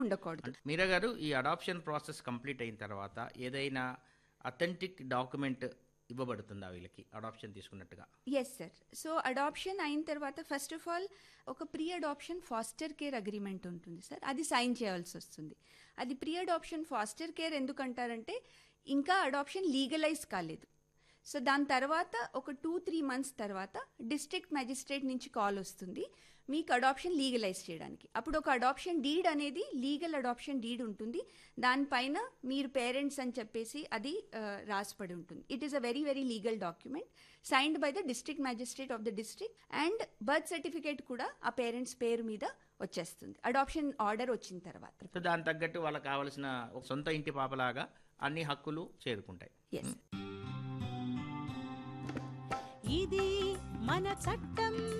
ఉండకూడదు మీరా గారు ఈ అడాప్షన్ ప్రాసెస్ కంప్లీట్ అయిన తర్వాత ఏదైనా అథెంటిక్ డాక్యుమెంట్ ఇవ్వబడుతుందా వీళ్ళకి అడాప్షన్ తీసుకున్నట్టుగా ఎస్ సార్ సో అడాప్షన్ అయిన తర్వాత ఫస్ట్ ఆఫ్ ఆల్ ఒక pre adoption foster care agreement ఉంటుంది సార్ అది సైన్ చేయాల్సి వస్తుంది అది ప్రీ అడాప్షన్ ఫాస్టర్ కేర్ ఎందుకంటారంటే ఇంకా అడాప్షన్ లీగలైజ్ కాలేదు సో దాని తర్వాత ఒక టూ త్రీ మంత్స్ తర్వాత డిస్ట్రిక్ట్ మ్యాజిస్ట్రేట్ నుంచి కాల్ వస్తుంది మీకు అడాప్షన్ లీగలైజ్ చేయడానికి అప్పుడు ఒక అడాప్షన్ డీడ్ అనేది లీగల్ అడాప్షన్ డీడ్ ఉంటుంది దానిపైన మీరు పేరెంట్స్ అని చెప్పేసి అది ఆ, రాసిపడి ఉంటుంది it is a very very legal document signed by the district magistrate of the district and birth certificate కూడా ఆ పేరెంట్స్ పేరు మీద వచ్చేస్తుంది అడాప్షన్ ఆర్డర్ వచ్చిన తర్వాత సో దాని తగ్గట్టు వాళ్ళకి కావాల్సిన ఒక సొంత ఇంటి పాపలాగా అన్ని హక్కులు చేరుకుంటాయి ఎస్ ఇది మన చట్టం